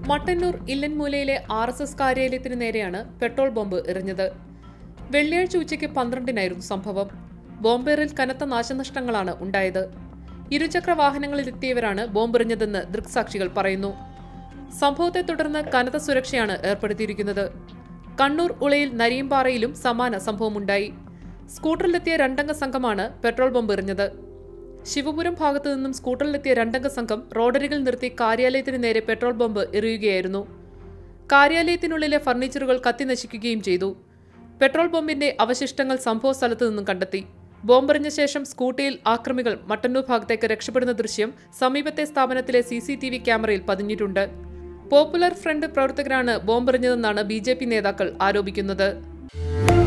മട്ടന്നൂർ ഇല്ലൻമൂലയിലെ R S S കാര്യാലയത്തിന് നേരെയാണ് പെട്രോൾ ബോംബ് എറിഞ്ഞത് വെള്ളിയാഴ്ച ഉച്ചയ്ക്ക് പന്ത്രണ്ടിനായിരുന്നു സംഭവം ബോംബേറിൽ കനത്ത നാശനഷ്ടങ്ങളാണ് ഉണ്ടായത് ഇരുചക്ര വാഹനങ്ങളിലെത്തിയവരാണ് ബോംബെറിഞ്ഞതെന്ന് ദൃക്സാക്ഷികൾ പറയുന്നു സംഭവത്തെ തുടർന്ന് കനത്ത സുരക്ഷയാണ് ഏർപ്പെടുത്തിയിരിക്കുന്നത് കണ്ണൂർ ഉളയിൽ നരിയമ്പാറയിലും സമാന സംഭവമുണ്ടായി സ്കൂട്ടറിലെത്തിയ രണ്ടംഗ സംഘമാണ് പെട്രോൾ ബോംബ് എറിഞ്ഞത് ശിവപുരം ഭാഗത്തു നിന്നും സ്കൂട്ടറിലെത്തിയ രണ്ടംഗ സംഘം റോഡരികിൽ നിർത്തി കാര്യാലയത്തിന് നേരെ പെട്രോൾ ബോംബ് എറിയുകയായിരുന്നു കാര്യാലയത്തിനുള്ളിലെ ഫർണിച്ചറുകൾ കത്തിനശിക്കുകയും ചെയ്തു പെട്രോൾ ബോംബിന്റെ അവശിഷ്ടങ്ങൾ സംഭവ സ്ഥലത്തു നിന്നും കണ്ടെത്തി ബോംബെറിഞ്ഞ ശേഷം സ്കൂട്ടിയിൽ ആക്രമികൾ മട്ടന്നൂർ ഭാഗത്തേക്ക് രക്ഷപ്പെടുന്ന ദൃശ്യം സമീപത്തെ സ്ഥാപനത്തിലെ സി സി ടി വി ക്യാമറയിൽ പതിഞ്ഞിട്ടുണ്ട് പോപ്പുലർ ഫ്രണ്ട് പ്രവർത്തകരാണ് ബോംബെറിഞ്ഞതെന്നാണ് ബി ജെ പി നേതാക്കൾ ആരോപിക്കുന്നത്